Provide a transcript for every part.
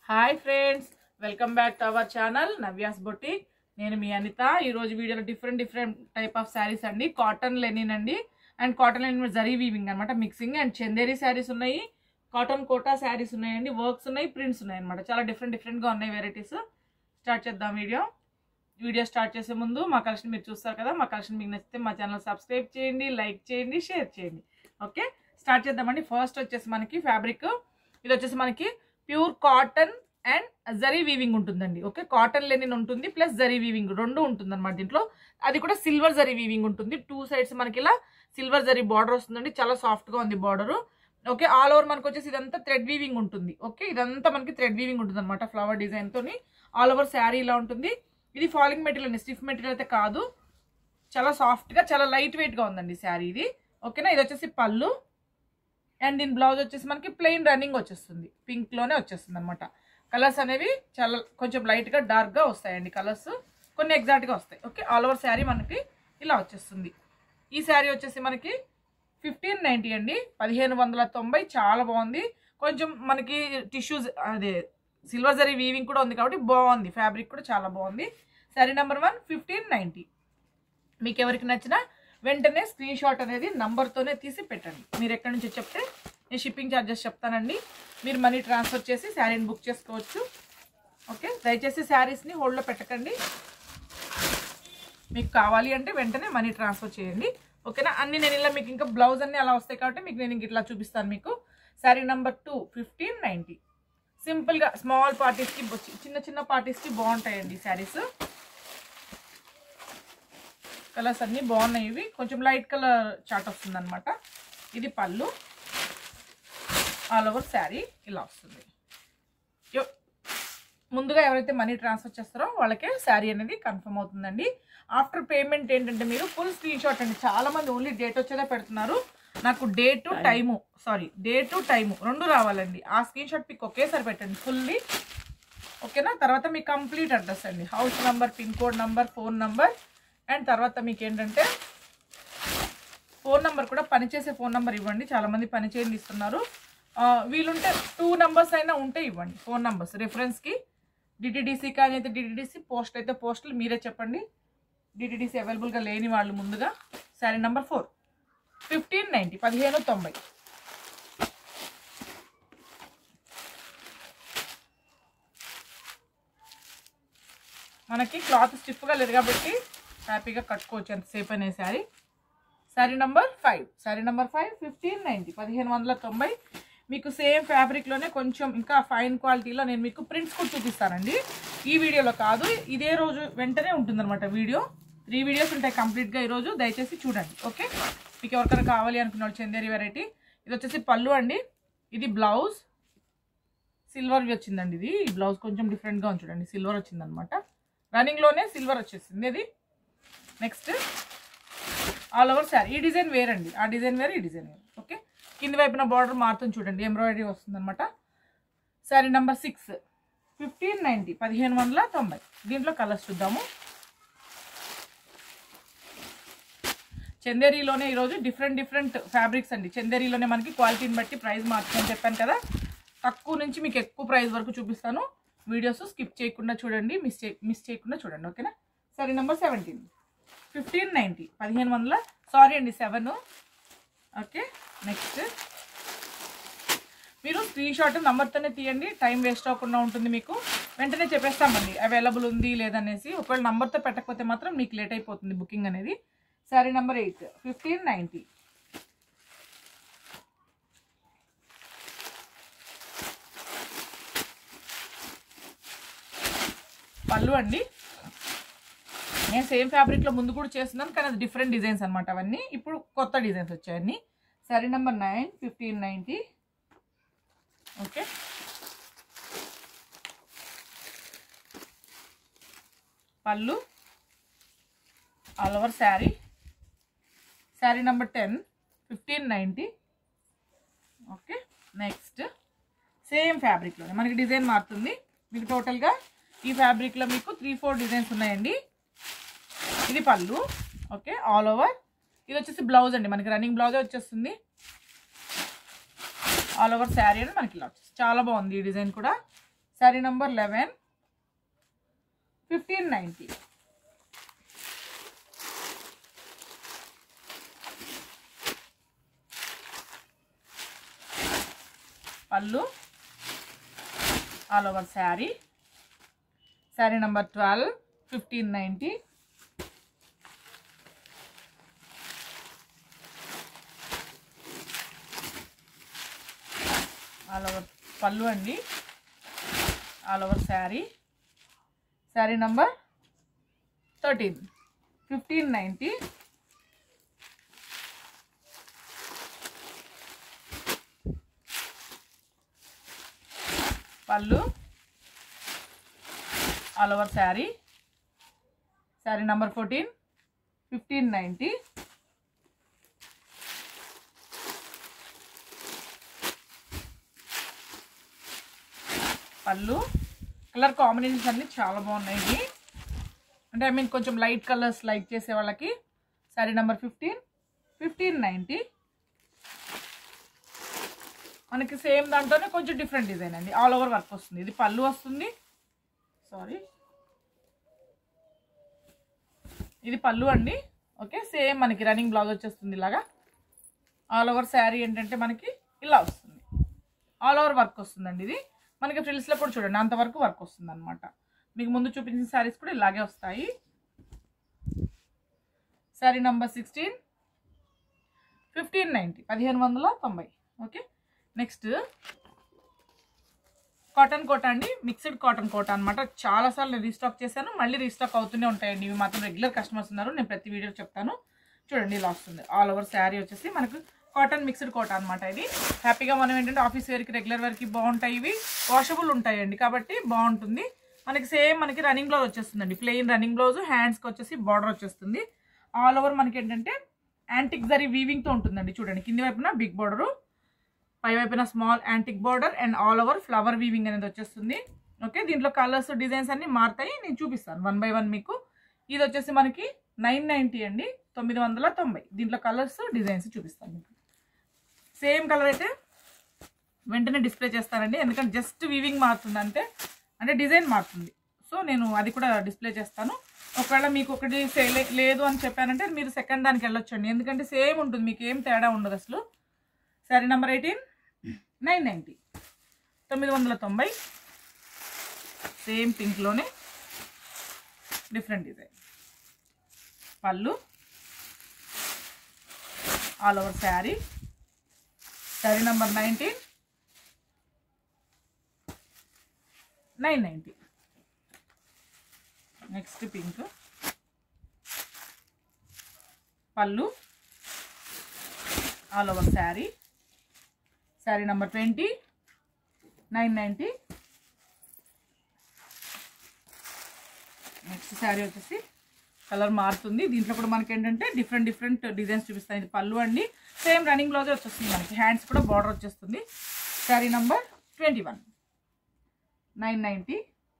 hi friends welcome back to our channel Navya's boutique నేను మీ అనిత ఈ రోజు వీడియోలో different different type of saris అండి కాటన్ లెనిన్ అండి అండ్ కాటన్ లెనిన్ మీద జరీ వీవింగ్ అనమాట మిక్సింగ్ అండ్ చందేరి శారీస్ ఉన్నాయి కాటన్ కోటా శారీస్ ఉన్నాయండి వర్క్స్ ఉన్నాయి ప్రింట్స్ ఉన్నాయి అనమాట చాలా డిఫరెంట్ డిఫరెంట్గా ఉన్నాయి వెరైటీస్ స్టార్ట్ చేద్దాం వీడియో వీడియో స్టార్ట్ చేసే ముందు మా కలెక్షన్ మీరు చూస్తారు కదా మా కలెక్షన్ మీకు నచ్చితే మా ఛానల్ సబ్స్క్రైబ్ చేయండి లైక్ చేయండి షేర్ చేయండి ఓకే స్టార్ట్ చేద్దామండి ఫస్ట్ వచ్చేసి మనకి ఫ్యాబ్రిక్ ఇది వచ్చేసి మనకి pure cotton and zari weaving ఉంటుందండి ఓకే కాటన్ లెనిన్ ఉంటుంది ప్లస్ జరీ వీవింగ్ రెండు ఉంటుంది అనమాట దీంట్లో అది కూడా సిల్వర్ జరీ వీవింగ్ ఉంటుంది టూ సైడ్స్ మనకి ఇలా సిల్వర్ జరీ బార్డర్ వస్తుందండి చాలా సాఫ్ట్గా ఉంది బార్డర్ ఓకే ఆల్ ఓవర్ మనకు వచ్చేసి ఇదంతా థ్రెడ్ వీవింగ్ ఉంటుంది ఓకే ఇదంతా మనకి థ్రెడ్ వీవింగ్ ఉంటుంది అనమాట ఫ్లవర్ డిజైన్ తోని ఆల్ ఓవర్ శారీ ఇలా ఉంటుంది ఇది ఫాలింగ్ మెటీరియల్ అండి స్టిఫ్ మెటీరియల్ అయితే కాదు చాలా సాఫ్ట్గా చాలా లైట్ వెయిట్గా ఉందండి శారీ ఇది ఓకేనా ఇది వచ్చేసి పళ్ళు అండ్ దీని బ్లౌజ్ వచ్చేసి మనకి ప్లెయిన్ రన్నింగ్ వచ్చేస్తుంది పింక్లోనే వచ్చేస్తుంది అనమాట కలర్స్ అనేవి చాలా కొంచెం లైట్గా డార్క్గా వస్తాయండి కలర్స్ కొన్ని ఎగ్జాక్ట్గా వస్తాయి ఓకే ఆల్ ఓవర్ శారీ మనకి ఇలా వచ్చేస్తుంది ఈ శారీ వచ్చేసి మనకి ఫిఫ్టీన్ నైంటీ అండి పదిహేను వందల తొంభై చాలా బాగుంది కొంచెం మనకి టిష్యూస్ అదే సిల్వర్ జరీ వీవింగ్ కూడా ఉంది కాబట్టి బాగుంది ఫ్యాబ్రిక్ కూడా చాలా బాగుంది sari number one fifteen ninety మీకు ఎవరికి నచ్చినా వెంటనే స్క్రీన్ షాట్ అనేది నంబర్తోనే తీసి పెట్టండి మీరు ఎక్కడి నుంచి చెప్తే నేను షిప్పింగ్ ఛార్జెస్ చెప్తానండి మీరు మనీ ట్రాన్స్ఫర్ చేసి శారీని బుక్ చేసుకోవచ్చు ఓకే దయచేసి శారీస్ని హోల్డ్లో పెట్టకండి మీకు కావాలి అంటే వెంటనే మనీ ట్రాన్స్ఫర్ చేయండి ఓకేనా అన్ని నేను ఇలా మీకు ఇంకా బ్లౌజ్ అన్ని అలా వస్తాయి కాబట్టి మీకు నేను ఇంక ఇట్లా చూపిస్తాను మీకు sari number two fifteen ninety సింపుల్గా స్మాల్ పార్టీస్కి చిన్న చిన్న పార్టీస్కి బాగుంటాయండి ఈ శారీస్ కలర్స్ అన్నీ బాగున్నాయి ఇవి కొంచెం లైట్ కలర్ చాట్ వస్తుంది అనమాట ఇది పళ్ళు ఆల్ ఓవర్ శారీ ఇలా వస్తుంది యో- ముందుగా ఎవరైతే మనీ ట్రాన్స్ఫర్ చేస్తారో వాళ్ళకే శారీ అనేది కన్ఫర్మ్ అవుతుందండి ఆఫ్టర్ పేమెంట్ ఏంటంటే మీరు ఫుల్ స్క్రీన్ షాట్ అండి చాలా మంది ఓన్లీ డేట్ వచ్చేదే పెడుతున్నారు నాకు date time sorry date time రెండు రావాలండి ఆ స్క్రీన్ షాట్ పిక్ ఒకేసారి పెట్టండి ఫుల్లీ ఓకేనా తర్వాత మీ కంప్లీట్ అడ్రస్ అండి house number pin code number phone number and తర్వాత మీకు ఏంటంటే ఫోన్ నంబర్ కూడా పనిచేసే ఫోన్ నంబర్ ఇవ్వండి చాలామంది పనిచేయండి ఇస్తున్నారు ఆ, వీలుంటే టూ నంబర్స్ అయినా ఉంటే ఇవ్వండి ఫోన్ నంబర్స్ రెఫరెన్స్కి డిటిడిసి కానీ అయితే డిటిడిసి పోస్ట్ అయితే పోస్టులు మీరే చెప్పండి డిటిడిసి అవైలబుల్గా లేని వాళ్ళు ముందుగా sari number four fifteen ninety పదిహేను తొంభై మనకి క్లాత్ స్టిఫ్గా లేదు కాబట్టి హ్యాపీగా కట్టుకోవచ్చు ఎంతసేపు అనే sari sari number five sari number five fifteen ninety పదిహేను వందల తొంభై మీకు సేమ్ ఫ్యాబ్రిక్లోనే కొంచెం ఇంకా ఫైన్ క్వాలిటీలో నేను మీకు ప్రింట్స్ కూడా చూపిస్తానండి ఈ వీడియోలో కాదు ఇదే రోజు వెంటనే ఉంటుందన్నమాట వీడియో త్రీ వీడియోస్ ఉంటాయి కంప్లీట్గా ఈరోజు దయచేసి చూడండి ఓకే మీకు ఎవరికైనా కావాలి అనుకున్న వాళ్ళు చందేరి వెరైటీ ఇది వచ్చేసి పళ్ళు అండి ఇది బ్లౌజ్ సిల్వర్ వచ్చిందండి ఇది ఈ బ్లౌజ్ కొంచెం డిఫరెంట్గా ఉంది చూడండి సిల్వర్ వచ్చిందనమాట రన్నింగ్లోనే సిల్వర్ వచ్చేసింది ఇది నెక్స్ట్ ఆల్ ఓవర్ శారీ ఈ డిజైన్ వేరండి ఆ డిజైన్ వేరు ఈ డిజైన్ వేరు ఓకే కింది వైపున బార్డర్ మారుతుంది చూడండి ఎంబ్రాయిడరీ వస్తుంది అనమాట sari number six fifteen ninety పదిహేను వందల తొంభై దీంట్లో కలర్స్ చూద్దాము చందేరీలోనే ఈరోజు డిఫరెంట్ డిఫరెంట్ ఫ్యాబ్రిక్స్ అండి చందేరీలోనే మనకి క్వాలిటీని బట్టి ప్రైస్ మార్చుకొని చెప్పాను కదా తక్కువ నుంచి మీకు ఎక్కువ ప్రైస్ వరకు చూపిస్తాను వీడియోస్ స్కిప్ చేయకుండా చూడండి మిస్ చే మిస్ చేయకుండా చూడండి ఓకేనా సరే నెంబర్ సెవెంటీన్ ఫిఫ్టీన్ నైంటీ పదిహేను వందల సారీ అండి సెవెన్ ఓకే నెక్స్ట్ మీరు స్క్రీన్ షాట్ నంబర్తోనే తీయండి టైం వేస్ట్ అవ్వకుండా ఉంటుంది మీకు వెంటనే చెప్పేస్తామండి అవైలబుల్ ఉంది లేదనేసి ఒకవేళ నంబర్తో పెట్టకపోతే మాత్రం మీకు లేట్ అయిపోతుంది బుకింగ్ అనేది sari number eight fifteen ninety పళ్ళు అండి నేను సేమ్ ఫ్యాబ్రిక్లో ముందు కూడా చేస్తున్నాను కానీ అది డిఫరెంట్ డిజైన్స్ అనమాట అవన్నీ ఇప్పుడు కొత్త డిజైన్స్ వచ్చాయన్ని sari number nine fifteen ninety okay పళ్ళు all over sari sari number ten fifteen ninety okay next same ఫ్యాబ్రిక్లోనే మనకి డిజైన్ మారుతుంది మీకు టోటల్గా ఈ ఫ్యాబ్రిక్లో మీకు త్రీ ఫోర్ డిజైన్స్ ఉన్నాయండి ఇది పళ్ళు ఓకే ఆల్ ఓవర్ ఇది వచ్చేసి బ్లౌజ్ అండి మనకి రన్నింగ్ బ్లౌజే వచ్చేస్తుంది ఆల్ ఓవర్ శారీ అని మనకి ఇలా వచ్చేసి చాలా బాగుంది ఈ డిజైన్ కూడా sari number eleven fifteen ninety పళ్ళు all over sari sari number twelve fifteen ninety all over పళ్ళు అండి all over sari sari number thirteen fifteen ninety పళ్ళు all over sari sari number fourteen fifteen ninety పళ్ళు కలర్ కాంబినేషన్స్ అన్ని చాలా బాగున్నాయి ఇవి అంటే ఐ మీన్ కొంచెం లైట్ కలర్స్ లైక్ చేసే వాళ్ళకి sari number fifteen fifteen ninety మనకి సేమ్ దాంట్లోనే కొంచెం డిఫరెంట్ డిజైన్ అండి ఆల్ ఓవర్ వర్క్ వస్తుంది ఇది పళ్ళు వస్తుంది సారీ ఇది పళ్ళు అండి ఓకే సేమ్ మనకి రన్నింగ్ బ్లౌజ్ వచ్చేస్తుంది ఇలాగా ఆల్ ఓవర్ శారీ ఏంటంటే మనకి ఇలా వస్తుంది ఆల్ ఓవర్ వర్క్ వస్తుందండి ఇది మనకి ఫ్రిల్స్లో కూడా చూడండి అంతవరకు వర్క్ వస్తుంది అనమాట మీకు ముందు చూపించిన శారీస్ కూడా ఇలాగే వస్తాయి sari number sixteen fifteen ninety పదిహేను వందల తొంభై ఓకే నెక్స్ట్ కాటన్ కోట అండి మిక్స్డ్ కాటన్ కోట అనమాట చాలాసార్లు నేను రీస్టాక్ చేశాను మళ్ళీ రీస్టాక్ అవుతూనే ఉంటాయండి ఇవి మాత్రం రెగ్యులర్ కస్టమర్స్ ఉన్నారు నేను ప్రతి వీడియో చెప్తాను చూడండి ఇలా వస్తుంది ఆల్ ఓవర్ శారీ వచ్చేసి మనకు కాటన్ మిక్స్డ్ కోట అనమాట ఇది హ్యాపీగా మనం ఏంటంటే ఆఫీస్ వేర్కి రెగ్యులర్ వేర్కి బాగుంటాయి ఇవి వాషబుల్ ఉంటాయండి కాబట్టి బాగుంటుంది మనకి సేమ్ మనకి రన్నింగ్ బ్లౌజ్ వచ్చేస్తుందండి ప్లెయిన్ రన్నింగ్ బ్లౌజ్ హ్యాండ్స్కి వచ్చేసి బార్డర్ వచ్చేస్తుంది ఆల్ ఓవర్ మనకి ఏంటంటే యాంటిక్ జరీ వీవింగ్తో ఉంటుందండి చూడండి కింది వైపున బిగ్ బార్డరు పై వైపున small antique border and all over flower weaving అనేది వచ్చేస్తుంది ఓకే దీంట్లో కలర్స్ డిజైన్స్ అన్ని మారుతాయి నేను చూపిస్తాను వన్ బై వన్ మీకు ఇది వచ్చేసి మనకి నైన్ నైంటీ అండి తొమ్మిది వందల తొంభై దీంట్లో కలర్స్ డిజైన్స్ చూపిస్తాను మీకు సేమ్ కలర్ అయితే వెంటనే డిస్ప్లే చేస్తానండి ఎందుకంటే జస్ట్ వీవింగ్ మారుతుంది అంతే అంటే డిజైన్ మారుతుంది సో నేను అది కూడా డిస్ప్లే చేస్తాను ఒకవేళ మీకు ఒకటి సేల్ లేదు అని చెప్పానంటే మీరు సెకండ్ దానికి వెళ్ళొచ్చండి ఎందుకంటే సేమ్ ఉంటుంది మీకు ఏం తేడా ఉండదు అసలు sari number eighteen nine ninety తొమ్మిది వందల తొంభై సేమ్ పింక్లోనే డిఫరెంట్ డిజైన్ పళ్ళు all over sari sari number nineteen nine ninety next pink పళ్ళు all over sari sari number twenty nine ninety next sari వచ్చేసి కలర్ మారుతుంది దీంట్లో కూడా మనకి ఏంటంటే డిఫరెంట్ డిఫరెంట్ డిజైన్స్ చూపిస్తాయి ఇది పళ్ళు అండి సేమ్ రన్నింగ్ బ్లౌజ్ వచ్చేస్తుంది మనకి హ్యాండ్స్ కూడా బార్డర్ వచ్చేస్తుంది sari number twenty one nine ninety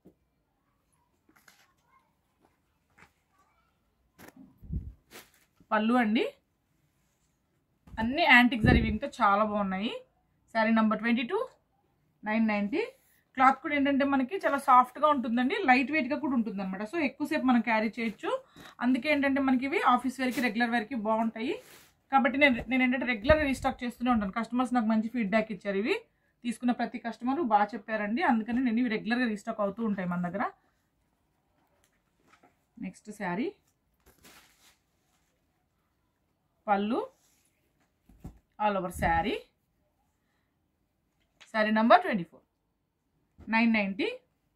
పళ్ళు అండి అన్ని యాంటిక్ జరివింగ్తో చాలా బాగున్నాయి sari number twenty two nine ninety cloth కూడా ఏంటంటే మనకి చాలా సాఫ్ట్గా ఉంటుందండి లైట్ వెయిట్గా కూడా ఉంటుంది అనమాట సో ఎక్కువసేపు మనం క్యారీ చేయొచ్చు అందుకే ఏంటంటే మనకి ఇవి ఆఫీస్ వేర్కి రెగ్యులర్ వేర్కి బాగుంటాయి కాబట్టి నేను నేను ఏంటంటే రెగ్యులర్ రీస్టాక్ చేస్తూనే ఉంటాను కస్టమర్స్ నాకు మంచి ఫీడ్బ్యాక్ ఇచ్చారు ఇవి తీసుకున్న ప్రతి కస్టమర్ బాగా చెప్పారండి అందుకని నేను ఇవి రెగ్యులర్గా రీస్టాక్ అవుతూ ఉంటాయి మన దగ్గర నెక్స్ట్ శారీ పళ్ళు all over sari sari number twenty four nine ninety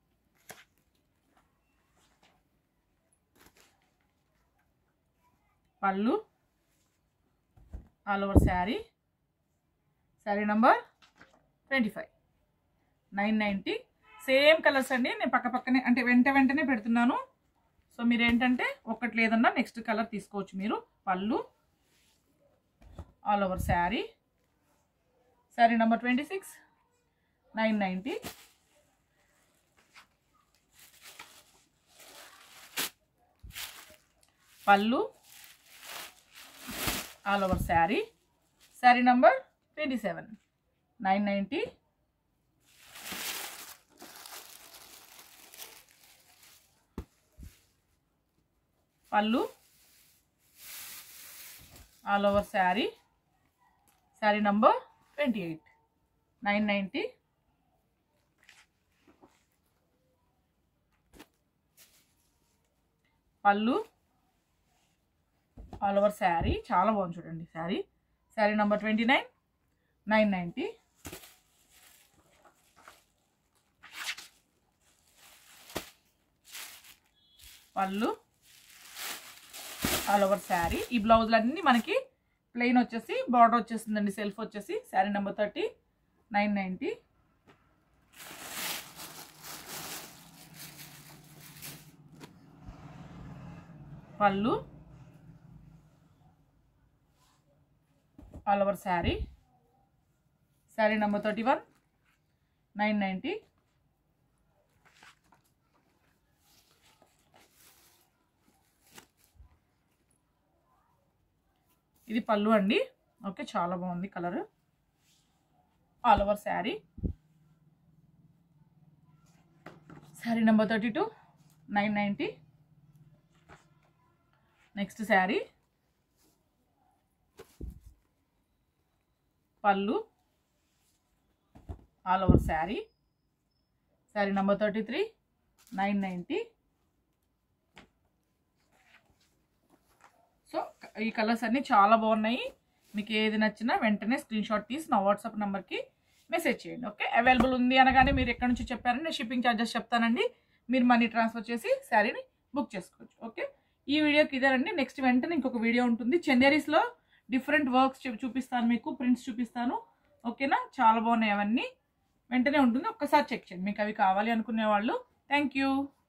పళ్ళు all over sari sari number twenty five nine ninety same colours అండి నేను పక్క పక్కనే అంటే వెంట వెంటనే పెడుతున్నాను సో మీరు ఏంటంటే ఒక్కటి లేదన్నా నెక్స్ట్ కలర్ తీసుకోవచ్చు మీరు పళ్ళు all over sari sari number twenty six nine ninety పళ్ళు all over sari sari number twenty seven nine ninety పళ్ళు all over sari sari number twenty eight nine ninety పళ్ళు ఆల్ ఓవర్ శారీ చాలా బాగుంది చూడండి sari sari number twenty nine nine ninety పళ్ళు ఆల్ ఓవర్ శారీ ఈ బ్లౌజులన్నీ మనకి ప్లెయిన్ వచ్చేసి బార్డర్ వచ్చేసిందండి సెల్ఫ్ వచ్చేసి sari number thirty nine ninety పళ్ళు all over sari sari number thirty one nine ninety ఇది పళ్ళు అండి ఓకే చాలా బాగుంది colour all over sari sari number thirty two nine ninety next sari పళ్ళు all over sari sari number thirty three nine ninety so ఈ కలర్స్ అన్నీ చాలా బాగున్నాయి మీకు ఏది నచ్చినా వెంటనే స్క్రీన్ షాట్ తీసి నా వాట్సాప్ నెంబర్కి మెసేజ్ చేయండి ఓకే అవైలబుల్ ఉంది అనగానే మీరు ఎక్కడి నుంచి చెప్పారని నేను షిప్పింగ్ ఛార్జెస్ చెప్తానండి మీరు మనీ ట్రాన్స్ఫర్ చేసి శారీని బుక్ చేసుకోవచ్చు ఓకే ఈ వీడియోకి ఇదేనండి నెక్స్ట్ వెంటనే ఇంకొక వీడియో ఉంటుంది చందేరీస్లో డిఫరెంట్ వర్క్స్ చూపిస్తాను మీకు ప్రింట్స్ చూపిస్తాను ఓకేనా చాలా బాగున్నాయి అవన్నీ వెంటనే ఉంటుంది ఒక్కసారి చెక్ చేయండి మీకు అవి కావాలి అనుకునే వాళ్ళు థ్యాంక్ యూ